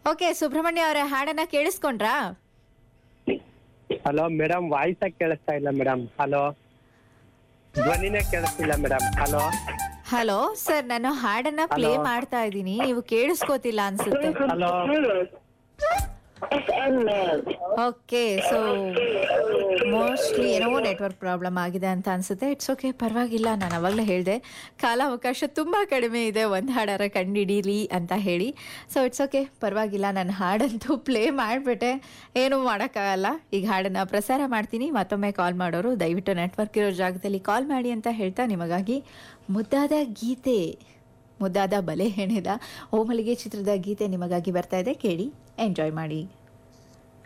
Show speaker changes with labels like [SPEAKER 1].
[SPEAKER 1] Okay Subrahmanya ಅವರೇ ಹಾಡನ್ನ ಕೇಳಿಸ್ಕೊಂಡ್ರಾ
[SPEAKER 2] hello madam voice ಕೇಳಿಸ್ತಾ ಇಲ್ಲ ಮೇಡಮ್ ಹಲೋ ಧ್ವನಿನೇ ಕೇಳಿಸ್ತಿಲ್ಲ ಮೇಡಮ್ ಹಲೋ
[SPEAKER 1] ಹಲೋ ಸರ್ ನಾನು ಹಾಡನ್ನ ಪ್ಲೇ
[SPEAKER 2] Hello.
[SPEAKER 1] ಮಾಡ್ತಾ ಇದ್ದೀನಿ ನೀವು ಕೇಳಿಸ್ಕೋತಿಲ್ಲ ಅನ್ಸುತ್ತೆ
[SPEAKER 2] ಹಲೋ
[SPEAKER 1] ಓಕೆ ಸೊ ಮೋಸ್ಟ್ಲಿ ಏನೋ ನೆಟ್ವರ್ಕ್ ಪ್ರಾಬ್ಲಮ್ ಆಗಿದೆ ಅಂತ ಅನ್ಸುತ್ತೆ ಇಟ್ಸ್ ಓಕೆ ಪರವಾಗಿಲ್ಲ ನಾನು ಅವಾಗಲೇ ಹೇಳಿದೆ ಕಾಲಾವಕಾಶ ತುಂಬ ಕಡಿಮೆ ಇದೆ ಒಂದು ಹಾಡಾರ ಕಂಡುಹಿಡೀಲಿ ಅಂತ ಹೇಳಿ ಸೊ ಇಟ್ಸ್ ಓಕೆ ಪರವಾಗಿಲ್ಲ ನಾನು ಹಾಡಂತೂ ಪ್ಲೇ ಮಾಡಿಬಿಟ್ಟೆ ಏನೂ ಮಾಡೋಕ್ಕಾಗಲ್ಲ ಈಗ ಹಾಡನ್ನು ಪ್ರಸಾರ ಮಾಡ್ತೀನಿ ಮತ್ತೊಮ್ಮೆ ಕಾಲ್ ಮಾಡೋರು ದಯವಿಟ್ಟು ನೆಟ್ವರ್ಕ್ ಇರೋ ಜಾಗದಲ್ಲಿ ಕಾಲ್ ಮಾಡಿ ಅಂತ ಹೇಳ್ತಾ ನಿಮಗಾಗಿ ಮುದ್ದಾದ ಗೀತೆ ಮುದ್ದಾದ ಬಲೆ ಹೆಣೆದ ಓಮಲಿಗೆ ಚಿತ್ರದ ಗೀತೆ ನಿಮಗಾಗಿ ಬರ್ತಾ ಇದೆ ಕೇಳಿ ಎಂಜಾಯ್ ಮಾಡಿ